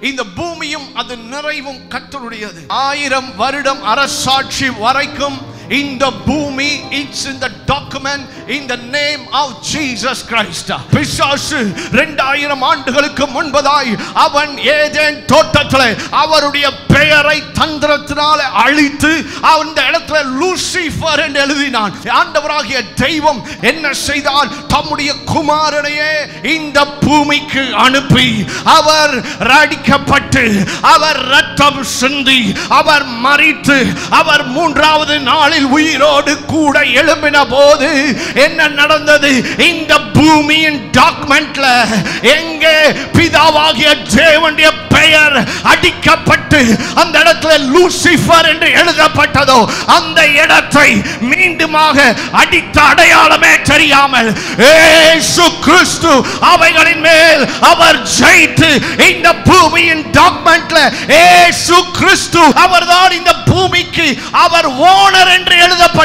இந்த பூமியும் அது நிறைவும் கர்த்தருடையது ஆயிரம் வருடம் அரசாட்சி வரைக்கும் இந்த பூமி it's in the document in the name of Jesus Christ பிசாசு 2000 ஆண்டுகளுக்கு முன்பதாய் அவன் ஏதேன் தோட்டத்தில் அவருடைய பெயரை தந்திரத்தினால அழித்து அந்த இடத்துல லூசிஃபர் என்று எழுதினான் ஆண்டவராகிய தெய்வம் என்ன செய்தால் தம்முடைய குமாரனையே இந்த பூமிக்கு அனுப்பி அவர் ரடிக்கப்பட்டு அவர் ரத்தம் சிந்தி அவர் மறித்து அவர் மூன்றாவது நாளில் உயிரோடு கூட எழும்பின போது என்ன நடந்தது இந்த பூமியின் டாக்குமெண்ட்ல எங்கே பிதாவாகிய தேவனுடைய பெயர் அடிக்கப்பட்டு அந்த இடத்துல லூசிஃபர் என்று எழுதப்பட்டதோ அந்த இடத்தை மீண்டுமாக அடித்த அடையாளமே தெரியாமல் ஏசு கிறிஸ்து அவைகளின் மேல் அவர் ஜெயித்து இந்த பூமியின் டாக்குமெண்ட்ல ஏசு கிறிஸ்து அவர்தான் இந்த பூமிக்கு அவர் ஓனர் என்று எழுதப்பட்ட